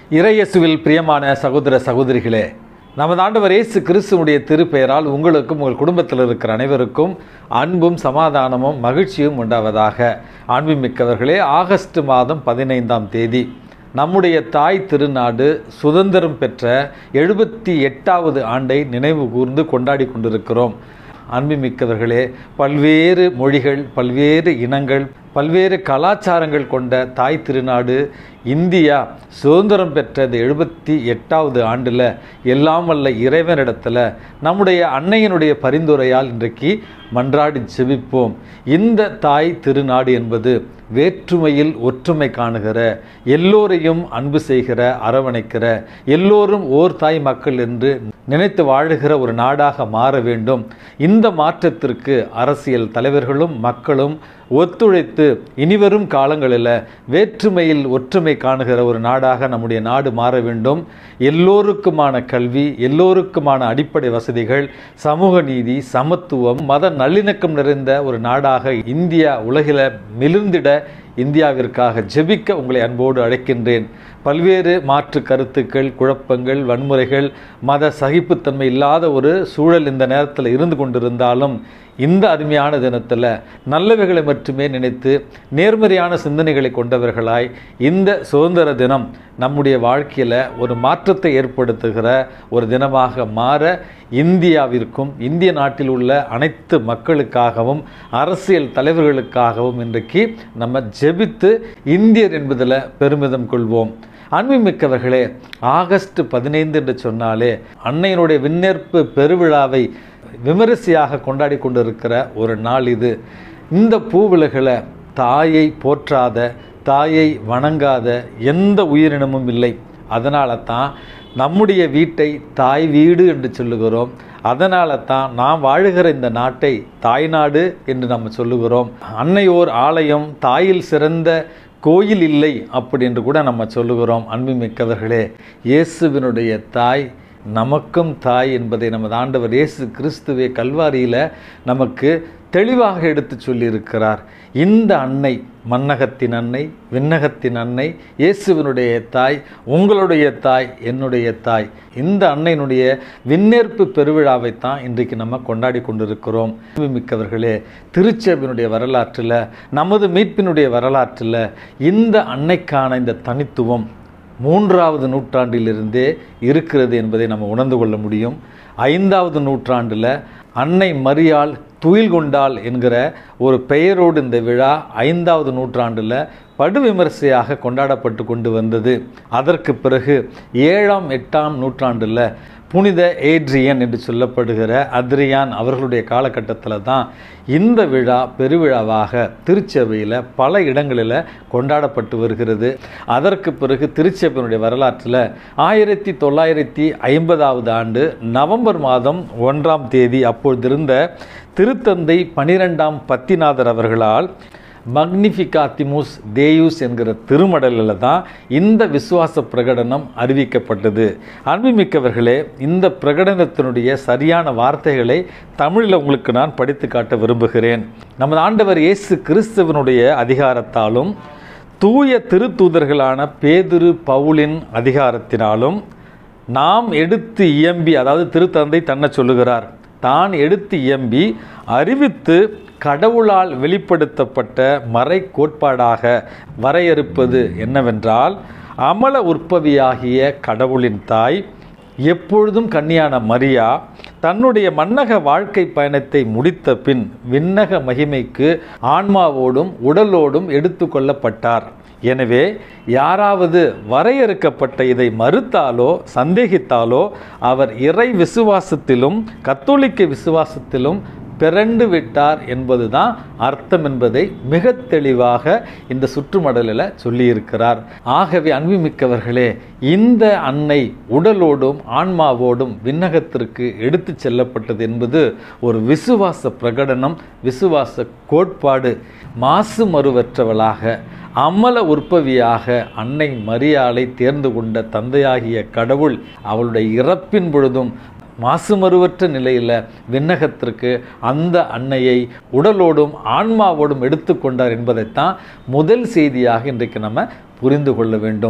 இறையேசுவில் பிரியமான சகோதர சகோதரிகளே நமது ஆண்டவர் இயேசு கிறிஸ்துவனுடைய திருப்பெயரால் உங்களுக்கும் உங்கள் குடும்பத்தில் இருக்கிற அனைவருக்கும் அன்பும் சமாதானமும் மகிழ்ச்சியும் உண்டாவதாக அன்புமிக்கவர்களே ஆகஸ்ட் மாதம் பதினைந்தாம் தேதி நம்முடைய தாய் திருநாடு சுதந்திரம் பெற்ற எழுபத்தி எட்டாவது ஆண்டை நினைவு கூர்ந்து கொண்டாடி கொண்டிருக்கிறோம் அன்புமிக்கவர்களே பல்வேறு மொழிகள் பல்வேறு இனங்கள் பல்வேறு கலாச்சாரங்கள் கொண்ட தாய் திருநாடு இந்தியா சுதந்திரம் பெற்ற இந்த எழுபத்தி எட்டாவது ஆண்டில் எல்லாம் வல்ல இறைவனிடத்தில் நம்முடைய அன்னையினுடைய பரிந்துரையால் இன்றைக்கு மன்றாடி செபிப்போம் இந்த தாய் திருநாடு என்பது வேற்றுமையில் ஒற்றுமை காணுகிற எல்லோரையும் அன்பு செய்கிற அரவணைக்கிற எல்லோரும் ஓர் தாய் மக்கள் என்று நினைத்து வாழுகிற ஒரு நாடாக மாற வேண்டும் இந்த மாற்றத்திற்கு அரசியல் தலைவர்களும் மக்களும் ஒத்துழைத்து இனிவரும் காலங்களில் வேற்றுமையில் ஒற்றுமை காணுகிற ஒரு நாடாக நம்முடைய நாடு மாற வேண்டும் எல்லோருக்குமான கல்வி எல்லோருக்குமான அடிப்படை வசதிகள் சமூக நீதி சமத்துவம் மத நல்லிணக்கம் நிறைந்த ஒரு நாடாக இந்தியா உலகில் மிளிர்ந்திட இந்தியாவிற்காக ஜெபிக்க உங்களை அன்போடு அழைக்கின்றேன் பல்வேறு மாற்று கருத்துக்கள் குழப்பங்கள் வன்முறைகள் மத சகிப்புத்தன்மை இல்லாத ஒரு சூழல் இந்த நேரத்தில் இருந்து கொண்டிருந்தாலும் இந்த அருமையான தினத்தில் நல்லவைகளை மட்டுமே நினைத்து நேர்மறையான சிந்தனைகளை கொண்டவர்களாய் இந்த சுதந்திர தினம் நம்முடைய வாழ்க்கையில் ஒரு மாற்றத்தை ஏற்படுத்துகிற ஒரு தினமாக மாற இந்தியாவிற்கும் இந்திய நாட்டில் உள்ள அனைத்து மக்களுக்காகவும் அரசியல் தலைவர்களுக்காகவும் இன்றைக்கு நம்ம ஜெபித்து இந்தியர் என்பதில் பெருமிதம் கொள்வோம் அன்புமிக்கவர்களே ஆகஸ்ட் பதினைந்து என்று சொன்னாலே அன்னையினுடைய விண்ணேற்பு பெருவிழாவை விமரிசையாக கொண்டாடி கொண்டிருக்கிற ஒரு நாள் இது இந்த பூவிலகளை தாயை போற்றாத தாயை வணங்காத எந்த உயிரினமும் இல்லை அதனால தான் நம்முடைய வீட்டை தாய் வீடு என்று சொல்லுகிறோம் அதனால தான் நாம் வாழுகிற இந்த நாட்டை தாய்நாடு என்று நம்ம சொல்லுகிறோம் அன்னையோர் ஆலயம் தாயில் சிறந்த கோயில் இல்லை அப்படி என்று கூட நம்ம சொல்லுகிறோம் அன்புமிக்கவர்களே இயேசுவினுடைய தாய் நமக்கும் தாய் என்பதை நமது ஆண்டவர் இயேசு கிறிஸ்துவே கல்வாரியில் நமக்கு தெளிவாக எடுத்து சொல்லியிருக்கிறார் இந்த அன்னை மன்னகத்தின் அன்னை விண்ணகத்தின் அன்னை இயேசுவினுடைய தாய் உங்களுடைய தாய் என்னுடைய தாய் இந்த அன்னையினுடைய விண்ணேற்பு பெருவிழாவை தான் இன்றைக்கு நம்ம கொண்டாடி கொண்டிருக்கிறோம் மிக்கவர்களே திருச்சேபினுடைய வரலாற்றில் நமது மீட்பினுடைய வரலாற்றில் இந்த அன்னைக்கான இந்த தனித்துவம் மூன்றாவது நூற்றாண்டிலிருந்தே இருக்கிறது என்பதை நம்ம உணர்ந்து கொள்ள முடியும் ஐந்தாவது நூற்றாண்டில் அன்னை மரியாள் துயில் கொண்டாள் என்கிற ஒரு பெயரோடு இந்த விழா ஐந்தாவது நூற்றாண்டில் படுவிமரிசையாக கொண்டாடப்பட்டு கொண்டு வந்தது அதற்கு பிறகு ஏழாம் எட்டாம் நூற்றாண்டில் புனித ஏட்ரியன் என்று சொல்லப்படுகிற அத்ரியான் அவர்களுடைய காலகட்டத்தில் தான் இந்த விழா பெருவிழாவாக திருச்சபையில் பல இடங்களில் கொண்டாடப்பட்டு வருகிறது அதற்கு பிறகு திருச்சபையினுடைய வரலாற்றில் ஆயிரத்தி தொள்ளாயிரத்தி ஐம்பதாவது ஆண்டு நவம்பர் மாதம் ஒன்றாம் தேதி அப்பொழுதிருந்த திருத்தந்தை பனிரெண்டாம் பத்திநாதர் அவர்களால் மக்னிஃபிகாத்திமுஸ் தேயூஸ் என்கிற திருமடலில் தான் இந்த விசுவாச பிரகடனம் அறிவிக்கப்பட்டது அன்புமிக்கவர்களே இந்த பிரகடனத்தினுடைய சரியான வார்த்தைகளை தமிழில் உங்களுக்கு நான் படித்து காட்ட விரும்புகிறேன் நமது ஆண்டவர் இயேசு கிறிஸ்துவனுடைய அதிகாரத்தாலும் தூய திருத்தூதர்களான பேதுரு பவுலின் அதிகாரத்தினாலும் நாம் எடுத்து இயம்பி அதாவது திருத்தந்தை தன்னை சொல்லுகிறார் தான் எடுத்து இயம்பி அறிவித்து கடவுளால் வெளிப்படுத்தப்பட்ட மறை கோட்பாடாக வரையறுப்பது என்னவென்றால் அமல உற்பவியாகிய கடவுளின் தாய் எப்பொழுதும் கன்னியான மரியா தன்னுடைய மன்னக வாழ்க்கை பயணத்தை முடித்த பின் விண்ணக மகிமைக்கு ஆன்மாவோடும் உடலோடும் எடுத்து கொள்ளப்பட்டார் எனவே யாராவது வரையறுக்கப்பட்ட இதை மறுத்தாலோ சந்தேகித்தாலோ அவர் இறை விசுவாசத்திலும் கத்தோலிக்க விசுவாசத்திலும் பிறண்டு விட்டார் என்பதுதான் அர்த்தம் என்பதை மிக தெளிவாக இந்த சுற்றுமடலில் சொல்லியிருக்கிறார் ஆகவே அன்புமிக்கவர்களே இந்த அன்னை உடலோடும் ஆன்மாவோடும் விண்ணகத்திற்கு எடுத்து செல்லப்பட்டது என்பது ஒரு விசுவாச பிரகடனம் விசுவாச கோட்பாடு மாசு மறுவற்றவளாக அமல உற்பவியாக அன்னை மரியாளை தேர்ந்து கொண்ட தந்தையாகிய கடவுள் அவளுடைய இறப்பின் பொழுதும் மாசுமறுவற்ற நிலையில் விண்ணகத்திற்கு அந்த அன்னையை உடலோடும் ஆன்மாவோடும் எடுத்துக்கொண்டார் என்பதைத்தான் முதல் செய்தியாக இன்றைக்கு நம்ம புரிந்து கொள்ள வேண்டும்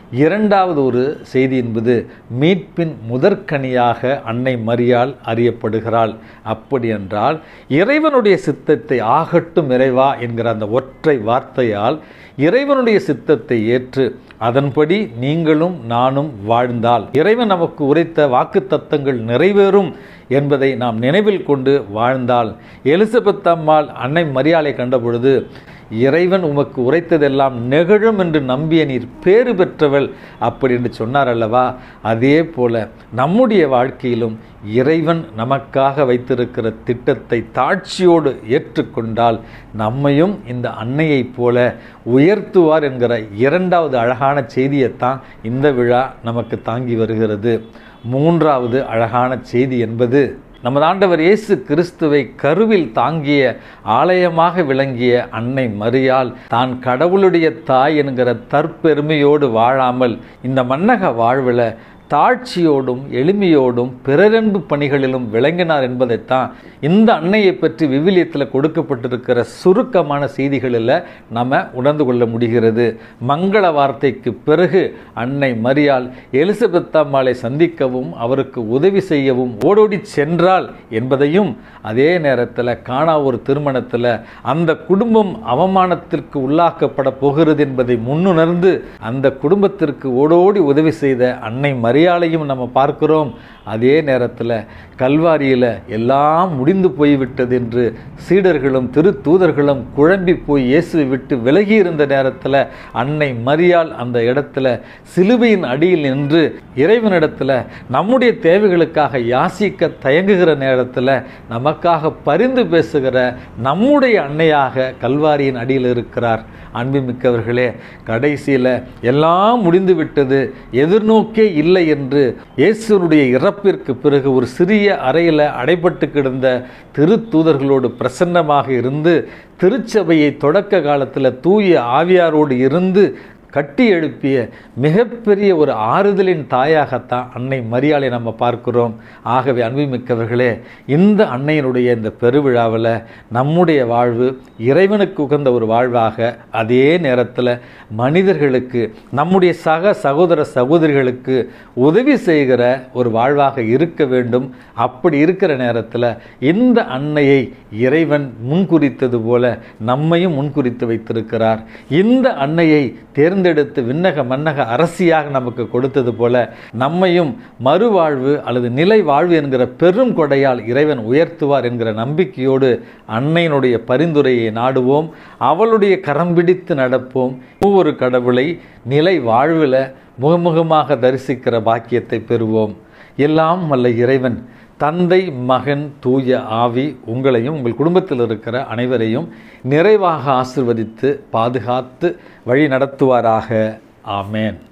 இரண்டாவது ஒரு செய்தி என்பது மீட்பின் முதற்கனியாக அன்னை மரியாள் அறியப்படுகிறாள் அப்படி என்றால் இறைவனுடைய சித்தத்தை ஆகட்டும் இறைவா என்கிற அந்த ஒற்றை வார்த்தையால் இறைவனுடைய சித்தத்தை ஏற்று அதன்படி நீங்களும் நானும் வாழ்ந்தால் இறைவன் நமக்கு உரைத்த வாக்கு தத்தங்கள் நிறைவேறும் என்பதை நாம் நினைவில் கொண்டு வாழ்ந்தால் எலிசபெத் அம்மாள் அன்னை மரியாதை கண்டபொழுது இறைவன் உமக்கு உரைத்ததெல்லாம் நெகழும் என்று நம்பிய நீர் பேறு பெற்றவள் அப்படி என்று சொன்னார் அல்லவா அதே போல நம்முடைய வாழ்க்கையிலும் இறைவன் நமக்காக வைத்திருக்கிற திட்டத்தை தாட்சியோடு ஏற்றுக்கொண்டால் நம்மையும் இந்த அன்னையைப் போல உயர்த்துவார் என்கிற இரண்டாவது அழகான செய்தியைத்தான் இந்த விழா நமக்கு தாங்கி வருகிறது மூன்றாவது அழகான செய்தி என்பது நமது ஆண்டவர் இயேசு கிறிஸ்துவை கருவில் தாங்கிய ஆலயமாக விளங்கிய அன்னை மரியால் தான் கடவுளுடைய தாய் என்கிற தற்பெருமையோடு வாழாமல் இந்த மன்னக வாழ்வில் தாழ்ச்சியோடும் எளிமையோடும் பிறரன்பு பணிகளிலும் விளங்கினார் என்பதைத்தான் இந்த அன்னையை பற்றி விவிலியத்தில் கொடுக்கப்பட்டிருக்கிற சுருக்கமான செய்திகளில் நம்ம உணர்ந்து கொள்ள முடிகிறது மங்கள வார்த்தைக்கு பிறகு அன்னை மரியாள் எலிசபெத் அம்மாளை சந்திக்கவும் அவருக்கு உதவி செய்யவும் ஓடோடி சென்றாள் என்பதையும் அதே நேரத்தில் காணா ஒரு திருமணத்தில் அந்த குடும்பம் அவமானத்திற்கு உள்ளாக்கப்பட போகிறது என்பதை முன்னுணர்ந்து அந்த குடும்பத்திற்கு ஓடோடி உதவி செய்த அன்னை மரியாளையும் நம்ம பார்க்கிறோம் அதே நேரத்தில் கல்வாரியில் எல்லாம் முடிந்து போய்விட்டது என்று சீடர்களும் திரு தூதர்களும் குழம்பி போய் இயேசுவை விட்டு விலகி இருந்த நேரத்தில் அன்னை மரியாள் அந்த இடத்துல சிலுவையின் அடியில் நின்று இறைவனிடத்தில் நம்முடைய தேவைகளுக்காக யாசிக்க தயங்குகிற நேரத்தில் நமக்காக பரிந்து பேசுகிற நம்முடைய அன்னையாக கல்வாரியின் அடியில் இருக்கிறார் அன்புமிக்கவர்களே கடைசியில் எல்லாம் முடிந்து விட்டது எதிர்நோக்கே இல்லை என்று இயேசுனுடைய இறப்பிற்கு பிறகு ஒரு சிறிய அறையில் அடைபட்டு கிடந்த திருத்தூதர்களோடு பிரசன்னமாக இருந்து திருச்சபையை தொடக்க காலத்தில் தூய ஆவியாரோடு இருந்து கட்டி எழுப்பிய மிகப்பெரிய ஒரு ஆறுதலின் தாயாகத்தான் அன்னை மரியாதை நம்ம பார்க்கிறோம் ஆகவே அன்புமிக்கவர்களே இந்த அன்னையினுடைய இந்த பெருவிழாவில் நம்முடைய வாழ்வு இறைவனுக்கு உகந்த ஒரு வாழ்வாக அதே நேரத்தில் மனிதர்களுக்கு நம்முடைய சக சகோதர சகோதரிகளுக்கு உதவி செய்கிற ஒரு வாழ்வாக இருக்க வேண்டும் அப்படி இருக்கிற நேரத்தில் இந்த அன்னையை இறைவன் முன்குறித்தது போல நம்மையும் முன்குறித்து வைத்திருக்கிறார் இந்த அன்னையை தேர்ந்தெடுத்து விண்ணக மன்னக அரசியாக நமக்கு கொடுத்தது போல நம்மையும் மறுவாழ்வு அல்லது நிலை வாழ்வு என்கிற பெரும் கொடையால் இறைவன் உயர்த்துவார் என்கிற நம்பிக்கையோடு அன்னையினுடைய பரிந்துரையை நாடுவோம் அவளுடைய கரம் பிடித்து நடப்போம் ஒவ்வொரு கடவுளை நிலை வாழ்வில் முகமுகமாக தரிசிக்கிற பாக்கியத்தை பெறுவோம் எல்லாம் வல்ல இறைவன் தந்தை மகன் தூய ஆவி உங்களையும் உங்கள் குடும்பத்தில் இருக்கிற அனைவரையும் நிறைவாக ஆசிர்வதித்து பாதுகாத்து வழி நடத்துவாராக ஆமேன்